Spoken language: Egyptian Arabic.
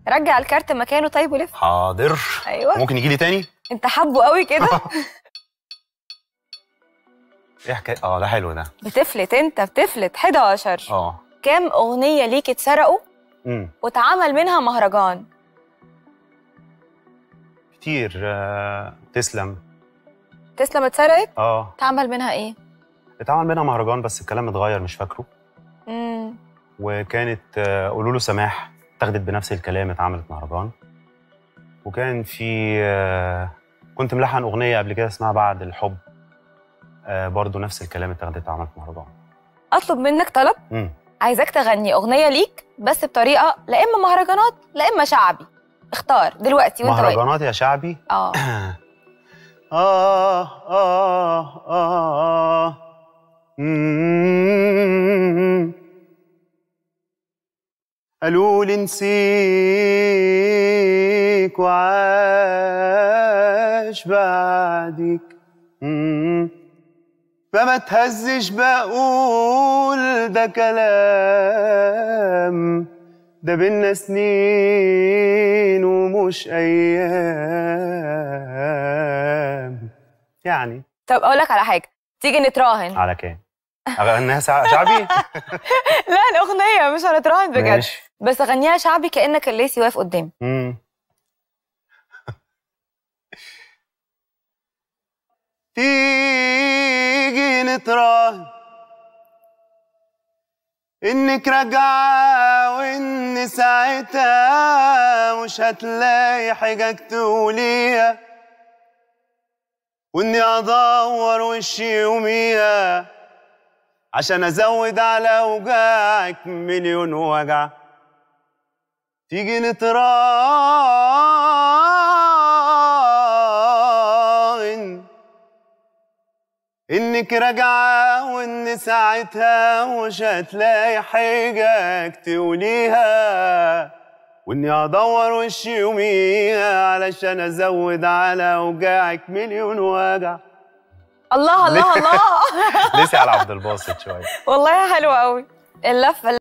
رجع الكارت مكانه طيب ولف حاضر ايوه ممكن يجي لي تاني انت حبه قوي كده ايه حكايه اه ده حلو ده بتفلت انت بتفلت 11 اه كام اغنيه ليك اتسرقوا امم واتعمل منها مهرجان كتير آه. تسلم تسلم اتسرقت اه اتعمل منها ايه اتعمل منها مهرجان بس الكلام اتغير مش فاكره امم وكانت آه، قولوا له سماح اتاخدت بنفس الكلام اتعملت مهرجان وكان في آه، كنت ملحن اغنيه قبل كده اسمها بعد الحب آه، برضو نفس الكلام اتاخدت اتعملت مهرجان اطلب منك طلب امم عايزاك تغني اغنيه ليك بس بطريقه لا اما مهرجانات لا اما شعبي اختار دلوقتي وانت واقف مهرجانات يا شعبي اه آه آه آه مم. قالوا لي نسيك وعاش بعدك مم. فما تهزش بقول ده كلام ده بينا سنين ومش ايام يعني طب اقول لك على حاجه تيجي نتراهن على كام اغنيها سع- شعبي لا الاغنيه مش هنتراهن بجد ماشي بس اغنيها شعبي كانك الليسي واقف قدامي مم. تيجي نتراهن انك راجعة وان ساعتها مش هتلاقي حاجة تقوليها واني ادور وشي يوميها عشان ازود على وجعك مليون وجع تيجي نتراهن انك راجعة وان ساعتها مش هتلاقي حاجة تقوليها واني هدور وشي يوميها علشان ازود على وجعك مليون وجع الله الله الله لسه على عبد الباسط شوية والله حلوه قوي اللفه